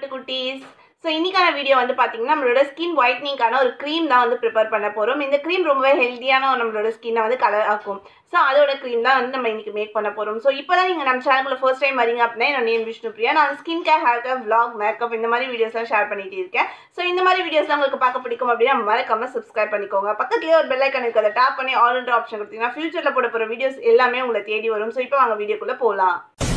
பட்டு குட்டீஸ் ஸோ இன்னைக்கான வீடியோ வந்து பார்த்தீங்கன்னா நம்மளோட ஸ்கின் ஒயிட்னிங்கான ஒரு க்ரீம் தான் வந்து ப்ரிப்பேர் பண்ண போகிறோம் இந்த க்ரீம் ரொம்பவே ஹெல்த்தியான நம்மளோட ஸ்கின்னை வந்து கலர் ஆக்கும் ஸோ அதோட க்ரீம் தான் வந்து நம்ம இன்னைக்கு மேக் பண்ண போகிறோம் ஸோ இப்போ தான் நீங்கள் நம்ம சேனலுக்குள்ள ஃபர்ஸ்ட் டைம் வரீங்க அப்படின்னா என்னோட நேம் விஷ்ணு பிரியா நான் skin care hair care vlog makeup இந்த மாதிரி வீடியோஸ்லாம் ஷேர் பண்ணிட்டு இருக்கேன் ஸோ இந்த மாதிரி வீடியோஸ்லாம் உங்களுக்கு பார்க்க பிடிக்கும் அப்படின்னா மறக்காம சப்ஸ்கிரைப் பண்ணிக்கோங்க பக்கத்துலேயே ஒரு பெல் ஐக்கன் இருக்குது அதை டேப் பண்ணி ஆல்ன்ற ஆப்ஷன் கொடுத்தீங்கன்னா ஃபியூச்சரில் போட போகிற வீடியோஸ் எல்லாமே உங்களை தேடி வரும் ஸோ இப்போ வாங்க வீடியோக்குள்ளே போகலாம்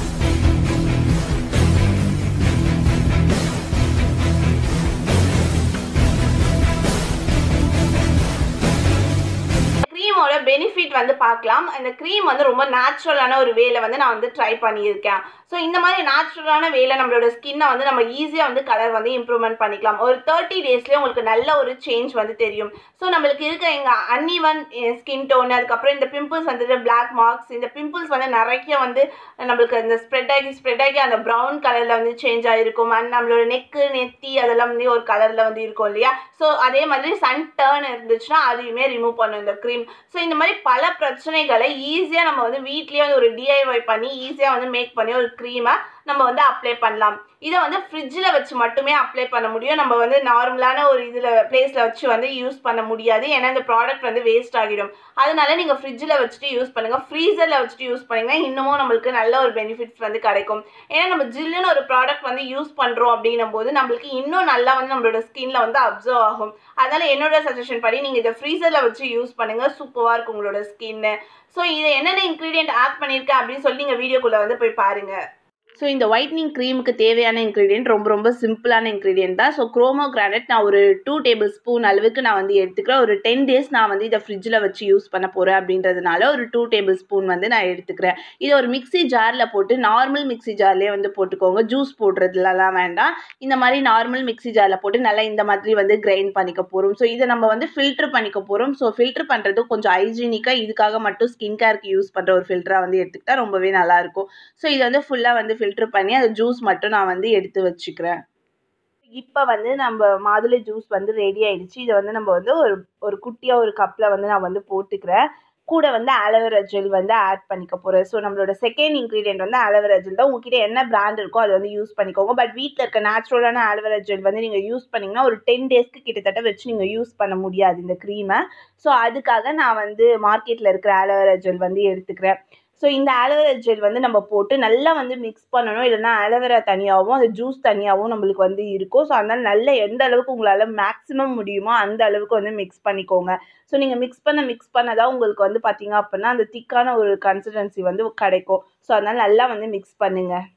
க்ரீமோட பெனிஃபிட் வந்து பார்க்கலாம் இந்த க்ரீம் வந்து ரொம்ப நேச்சுரலான ஒரு வேல வந்து நான் வந்து ட்ரை பண்ணியிருக்கேன் ஸோ இந்த மாதிரி நேச்சுரலான வேல நம்மளோட ஸ்கின்னை வந்து நம்ம ஈஸியாக வந்து கலர் வந்து இம்ப்ரூவ்மெண்ட் பண்ணிக்கலாம் ஒரு தேர்ட்டி டேஸ்லேயே உங்களுக்கு நல்ல ஒரு சேஞ்ச் வந்து தெரியும் ஸோ நம்மளுக்கு இருக்க எங்கள் அன்இவன் ஸ்கின் டோன் அதுக்கப்புறம் இந்த பிம்பிள்ஸ் வந்துட்டு பிளாக் மார்க்ஸ் இந்த பிம்பிள்ஸ் வந்து நிறைய வந்து நம்மளுக்கு இந்த ஸ்ப்ரெட் ஆகி ஸ்ப்ரெட் ஆகி அந்த ப்ரௌன் கலரில் வந்து சேஞ்ச் ஆகிருக்கும் அண்ட் நம்மளோட நெக்கு நெத்தி அதெல்லாம் வந்து ஒரு கலரில் வந்து இருக்கும் இல்லையா ஸோ அதே மாதிரி சன் டேர்ன் இருந்துச்சுன்னா அதையுமே ரிமூவ் பண்ணும் இந்த க்ரீம் ஸோ இந்த மாதிரி பல பிரச்சனைகளை ஈஸியாக நம்ம வந்து வீட்லேயே வந்து ஒரு டிஐஒய் பண்ணி ஈஸியாக வந்து மேக் பண்ணி ஒரு க்ரீமை நம்ம வந்து அப்ளை பண்ணலாம் இதை வந்து ஃப்ரிட்ஜில் வச்சு மட்டுமே அப்ளை பண்ண முடியும் நம்ம வந்து நார்மலான ஒரு இதில் பிளேஸில் வச்சு வந்து யூஸ் பண்ண முடியாது ஏன்னா இந்த ப்ராடக்ட் வந்து வேஸ்ட் ஆகிடும் அதனால நீங்கள் ஃப்ரிட்ஜில் வச்சுட்டு யூஸ் பண்ணுங்கள் ஃப்ரீசரில் வச்சுட்டு யூஸ் பண்ணிங்கன்னா இன்னமும் நம்மளுக்கு நல்ல ஒரு பெனிஃபிட்ஸ் வந்து கிடைக்கும் ஏன்னா நம்ம ஜில்லுன்னு ஒரு ப்ராடக்ட் வந்து யூஸ் பண்ணுறோம் அப்படின்னும் போது நம்மளுக்கு இன்னும் நல்லா வந்து நம்மளோட ஸ்கின்ல வந்து அப்சர்வ் ஆகும் அதனால என்னோட சஜஷன் படி நீங்கள் இதை ஃப்ரீசரில் வச்சு யூஸ் பண்ணுங்கள் சூப்பராக இருக்கும் உங்களோட ஸ்கின்னு ஸோ இதை என்னென்ன இன்க்ரீடியன்ட் ஆட் பண்ணியிருக்கேன் அப்படின்னு சொல்லி நீங்கள் வீடியோக்குள்ளே வந்து போய் பாருங்கள் ஸோ இந்த ஒயிட்னிங் க்ரீமுக்கு தேவையான இன்க்ரீடியன்ட் ரொம்ப ரொம்ப சிம்பிளான இன்க்ரீடியன்ட் தான் ஸோ குரோமோ கிரானைட் நான் ஒரு டூ டேபிள் ஸ்பூன் அளவுக்கு நான் வந்து எடுத்துக்கிறேன் ஒரு டென் டேஸ் நான் வந்து இதை ஃப்ரிட்ஜில் வச்சு யூஸ் பண்ண போகிறேன் அப்படின்றதுனால ஒரு டூ டேபிள் ஸ்பூன் வந்து நான் எடுத்துக்கிறேன் இது ஒரு மிக்ஸி ஜாரில் போட்டு நார்மல் மிக்ஸி ஜார்லேயே வந்து போட்டுக்கோங்க ஜூஸ் போடுறதுலலாம் வேண்டாம் இந்த மாதிரி நார்மல் மிக்ஸி ஜாரில் போட்டு நல்லா இந்த மாதிரி வந்து கிரைண்ட் பண்ணிக்க போகிறோம் ஸோ இதை நம்ம வந்து ஃபில்டர் பண்ணிக்க போகிறோம் ஸோ ஃபில்டர் பண்ணுறது கொஞ்சம் ஹைஜீனிக்காக இதுக்காக மட்டும் ஸ்கின் கேருக்கு யூஸ் பண்ணுற ஒரு ஃபில்டராக வந்து எடுத்துக்கிட்டால் ரொம்பவே நல்லாயிருக்கும் ஸோ இதை வந்து ஃபுல்லாக வந்து ஃபில்டர் பண்ணி அந்த ஜூஸ் மட்டும் நான் வந்து எடுத்து வச்சுக்கிறேன் இப்போ வந்து நம்ம மாதுளை ஜூஸ் வந்து ரெடி ஆயிடுச்சு இதை வந்து நம்ம வந்து ஒரு ஒரு குட்டியாக ஒரு கப்பில் வந்து நான் வந்து போட்டுக்கிறேன் கூட வந்து ஆலோவேரா ஜெல் வந்து ஆட் பண்ணிக்க போகிறேன் ஸோ நம்மளோட செகண்ட் இன்க்ரீடியன்ட் வந்து ஆலோவேரா ஜெல் தான் உங்ககிட்ட என்ன பிராண்ட் இருக்கோ அதை வந்து யூஸ் பண்ணிக்கோங்க பட் வீட்டில் இருக்க நேச்சுரலான ஆலோவேரா ஜெல் வந்து நீங்கள் யூஸ் பண்ணிங்கன்னா ஒரு டென் டேஸ்க்கு கிட்டத்தட்ட வச்சு நீங்கள் யூஸ் பண்ண முடியாது இந்த க்ரீமை ஸோ அதுக்காக நான் வந்து மார்க்கெட்டில் இருக்கிற ஆலோவேரா ஜெல் வந்து எடுத்துக்கிறேன் ஸோ இந்த ஆலோவேரா ஜெல் வந்து நம்ம போட்டு நல்லா வந்து மிக்ஸ் பண்ணணும் இல்லைன்னா ஆலோவேரா தனியாகவும் அந்த ஜூஸ் தனியாகவும் நம்மளுக்கு வந்து இருக்கும் ஸோ அதனால் நல்ல எந்த அளவுக்கு உங்களால் மேக்ஸிமம் முடியுமோ அந்த அளவுக்கு வந்து மிக்ஸ் பண்ணிக்கோங்க ஸோ நீங்கள் மிக்ஸ் பண்ண மிக்ஸ் பண்ண தான் உங்களுக்கு வந்து பார்த்தீங்க அப்படின்னா அந்த திக்கான ஒரு கன்சிஸ்டன்சி வந்து கிடைக்கும் ஸோ அதனால் நல்லா வந்து மிக்ஸ் பண்ணுங்கள்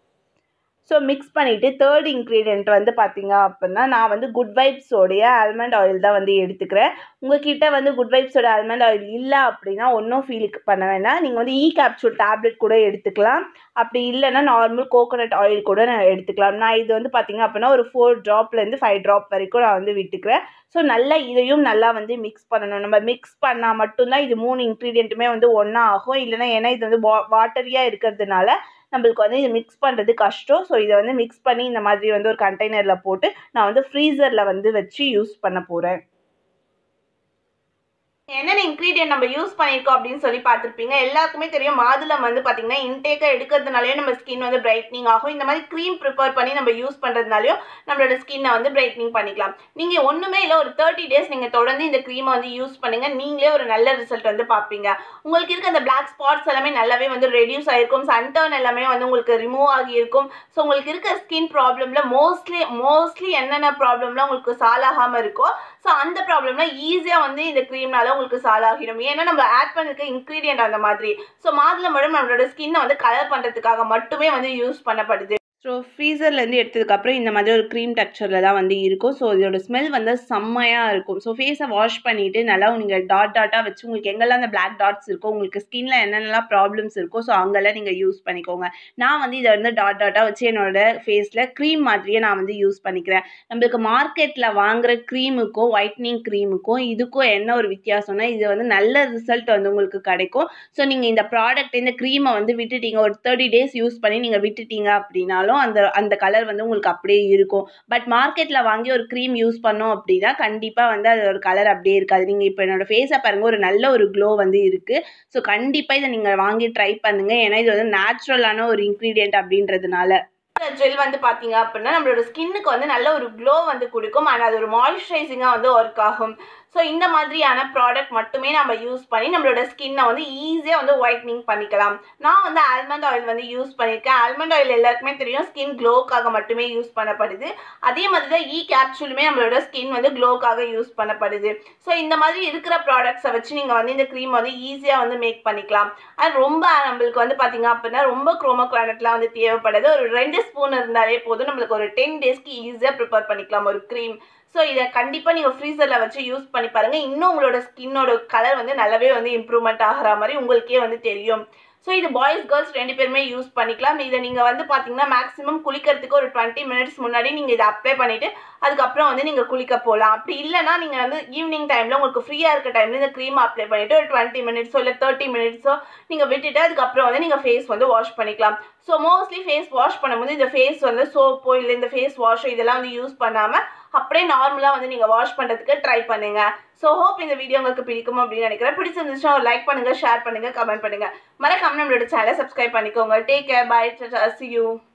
ஸோ மிக்ஸ் பண்ணிவிட்டு தேர்ட் இன்க்ரீடியண்ட் வந்து பார்த்தீங்க அப்படின்னா நான் வந்து குட் வைப்ஸோடைய ஆல்மண்ட் ஆயில் தான் வந்து எடுத்துக்கிறேன் உங்ககிட்ட வந்து குட் வைப்ஸோட ஆல்மண்ட் ஆயில் இல்லை அப்படின்னா ஒன்றும் ஃபீல் பண்ண வேணாம் நீங்கள் வந்து இ கேப்சூல் டேப்லெட் கூட எடுத்துக்கலாம் அப்படி இல்லைன்னா நார்மல் கோகோனட் ஆயில் கூட நான் எடுத்துக்கலாம் நான் இது வந்து பார்த்தீங்க அப்படின்னா ஒரு ஃபோர் ட்ராப்லேருந்து ஃபைவ் ட்ராப் வரைக்கும் நான் வந்து விட்டுக்கிறேன் ஸோ நல்லா இதையும் நல்லா வந்து மிக்ஸ் பண்ணணும் நம்ம மிக்ஸ் பண்ணால் மட்டும்தான் இது மூணு இன்க்ரீடியண்ட்டுமே வந்து ஒன்றா ஆகும் இல்லைன்னா ஏன்னா இது வந்து வா வாட்டரியாக இருக்கிறதுனால நம்மளுக்கு வந்து இது மிக்ஸ் பண்ணுறது கஷ்டம் ஸோ இதை வந்து மிக்ஸ் பண்ணி இந்த மாதிரி வந்து ஒரு கண்டெய்னரில் போட்டு நான் வந்து ஃப்ரீசரில் வந்து வச்சு யூஸ் பண்ண போகிறேன் என்னென்ன இன்க்ரீடியன்ட் நம்ம யூஸ் பண்ணியிருக்கோம் அப்படின்னு சொல்லி பார்த்துருப்பீங்க எல்லாருக்குமே தெரியும் மாதுளம் வந்து பார்த்தீங்கன்னா இன்டேக்காக எடுக்கிறதுனாலே நம்ம ஸ்கின் வந்து பிரைட்னிங் ஆகும் இந்த மாதிரி க்ரீம் ப்ரிப்பேர் பண்ணி நம்ம யூஸ் பண்ணுறதுனாலையும் நம்மளோட ஸ்கின்னை வந்து பிரைட்னிங் பண்ணிக்கலாம் நீங்கள் ஒன்றுமே இல்லை ஒரு தேர்ட்டி டேஸ் நீங்கள் தொடர்ந்து இந்த க்ரீமை வந்து யூஸ் பண்ணுங்கள் நீங்களே ஒரு நல்ல ரிசல்ட் வந்து பார்ப்பீங்க உங்களுக்கு இருக்க அந்த பிளாக் ஸ்பாட்ஸ் எல்லாமே நல்லாவே வந்து ரெடியூஸ் ஆகிருக்கும் சன்டர்ன் எல்லாமே வந்து உங்களுக்கு ரிமூவ் ஆகியிருக்கும் ஸோ உங்களுக்கு இருக்க ஸ்கின் ப்ராப்ளமில் மோஸ்ட்லி மோஸ்ட்லி என்னென்ன ப்ராப்ளம்லாம் உங்களுக்கு சால்வ் ஆகாமல் இருக்கோ ஸோ அந்த ப்ராப்ளம்லாம் ஈஸியாக வந்து இந்த க்ரீம்னால உங்களுக்கு சால்வ் ஆகிடும் ஏன்னா நம்ம ஆட் பண்ணிருக்க இன்க்ரீடியன்ட் அந்த மாதிரி ஸோ மாதுளம்பழம் நம்மளோட ஸ்கின்னை வந்து கலர் பண்ணுறதுக்காக மட்டுமே வந்து யூஸ் பண்ணப்படுது ஸோ ஃப்ரீசர்லேருந்து எடுத்ததுக்கப்புறம் இந்த மாதிரி ஒரு க்ரீம் டெக்ஸ்சரில் தான் வந்து இருக்கும் ஸோ இதோட ஸ்மெல் வந்து செம்மையாக இருக்கும் ஸோ ஃபேஸை வாஷ் பண்ணிவிட்டு நல்லா நீங்கள் டாட் டாட்டாக வச்சு உங்களுக்கு எங்கெல்லாம் அந்த பிளாக் டாட்ஸ் இருக்கோ உங்களுக்கு ஸ்கின்ல என்னென்னலாம் ப்ராப்ளம்ஸ் இருக்கோ ஸோ அங்கெல்லாம் நீங்கள் யூஸ் பண்ணிக்கோங்க நான் வந்து இதை வந்து டாட் டாட்டாக வச்சு என்னோட ஃபேஸில் க்ரீம் மாதிரியே நான் வந்து யூஸ் பண்ணிக்கிறேன் நம்மளுக்கு மார்க்கெட்டில் வாங்குற க்ரீமுக்கும் ஒயிட்னிங் க்ரீமுக்கும் இதுக்கும் என்ன ஒரு வித்தியாசம்னா இது வந்து நல்ல ரிசல்ட் வந்து உங்களுக்கு கிடைக்கும் ஸோ நீங்கள் இந்த ப்ராடக்ட் இந்த க்ரீமை வந்து விட்டுட்டீங்க ஒரு தேர்ட்டி டேஸ் யூஸ் பண்ணி நீங்கள் விட்டுட்டீங்க அப்படின்னாலும் அந்த அந்த கலர் வந்து உங்களுக்கு அப்படியே இருக்கும் பட் மார்க்கெட்டில் வாங்கி ஒரு க்ரீம் யூஸ் பண்ணோம் அப்படின்னா கண்டிப்பாக வந்து அதோட கலர் அப்படியே இருக்காது நீங்கள் இப்போ என்னோட ஃபேஸை பாருங்கள் ஒரு நல்ல ஒரு க்ளோ வந்து இருக்குது ஸோ கண்டிப்பாக இதை நீங்கள் வாங்கி ட்ரை பண்ணுங்கள் ஏன்னா இது வந்து நேச்சுரலான ஒரு இன்க்ரீடியன்ட் அப்படின்றதுனால ஜெல் வந்து பார்த்தீங்க அப்படின்னா நம்மளோட ஸ்கின்னுக்கு வந்து நல்ல ஒரு க்ளோ வந்து கொடுக்கும் அண்ட் அது ஒரு மாய்ஸ்சரைசிங்காக வந்து ஒர்க் ஆகும் ஸோ இந்த மாதிரியான ப்ராடக்ட் மட்டுமே நம்ம யூஸ் பண்ணி நம்மளோட ஸ்கின்னை வந்து ஈஸியாக வந்து ஒயிட்னிங் பண்ணிக்கலாம் நான் வந்து ஆல்மண்ட் ஆயில் வந்து யூஸ் பண்ணியிருக்கேன் ஆல்மண்ட் ஆயில் எல்லாருக்குமே தெரியும் ஸ்கின் க்ளோக்காக மட்டுமே யூஸ் பண்ணப்படுது அதே மாதிரி தான் இ கேப்சூலுமே நம்மளோட ஸ்கின் வந்து க்ளோக்காக யூஸ் பண்ணப்படுது ஸோ இந்த மாதிரி இருக்கிற ப்ராடக்ட்ஸை வச்சு நீங்கள் வந்து இந்த க்ரீம் வந்து ஈஸியாக வந்து மேக் பண்ணிக்கலாம் அது ரொம்ப நம்மளுக்கு வந்து பார்த்தீங்க அப்படின்னா ரொம்ப குரோமோ கிளானட்லாம் வந்து தேவைப்படுது ஒரு ரெண்டு ஸ்பூன் இருந்தாலே போதும் நம்மளுக்கு ஒரு டென் டேஸ்க்கு ஈஸியாக ப்ரிப்பேர் பண்ணிக்கலாம் ஒரு க்ரீம் ஸோ இதை கண்டிப்பாக நீங்கள் ஃப்ரீசரில் வச்சு யூஸ் பண்ணி பாருங்கள் இன்னும் உங்களோட ஸ்கின்னோட கலர் வந்து நல்லாவே வந்து இம்ப்ரூவ்மெண்ட் ஆகிற மாதிரி உங்களுக்கே வந்து தெரியும் ஸோ இது பாய்ஸ் கேர்ள்ஸ் ரெண்டு பேருமே யூஸ் பண்ணிக்கலாம் இதை நீங்கள் வந்து பார்த்தீங்கன்னா மேக்ஸிமம் குளிக்கிறதுக்கு ஒரு டுவெண்ட்டி மினிட்ஸ் முன்னாடி நீங்கள் இதை அப்ளை பண்ணிவிட்டு அதுக்கப்புறம் வந்து நீங்கள் குளிக்க போகலாம் அப்படி இல்லைனா நீங்கள் வந்து ஈவினிங் டைமில் உங்களுக்கு ஃப்ரீயாக இருக்க டைமில் இந்த க்ரீம் அப்ளை பண்ணிவிட்டு ஒரு டுவெண்ட்டி மினிட்ஸோ இல்லை தேர்ட்டி மினிட்ஸோ நீங்கள் விட்டுட்டு அதுக்கப்புறம் வந்து நீங்கள் ஃபேஸ் வந்து வாஷ் பண்ணிக்கலாம் ஸோ மோஸ்ட்லி ஃபேஸ் வாஷ் பண்ணும்போது இந்த ஃபேஸ் வந்து சோப்போ இல்லை இந்த ஃபேஸ் வாஷோ இதெல்லாம் வந்து யூஸ் பண்ணாமல் அப்படியே நார்மலாக வந்து நீங்கள் வாஷ் பண்ணுறதுக்கு ட்ரை பண்ணுங்க ஸோ ஹோப் இந்த வீடியோ உங்களுக்கு பிடிக்கும் அப்படின்னு நினைக்கிறேன் பிடிச்சிருந்துச்சுன்னா ஒரு லைக் பண்ணுங்கள் ஷேர் பண்ணுங்கள் கமெண்ட் பண்ணுங்கள் மறக்காம நம்மளோட சேனலை சப்ஸ்கிரைப் பண்ணிக்கோங்க take care bye see you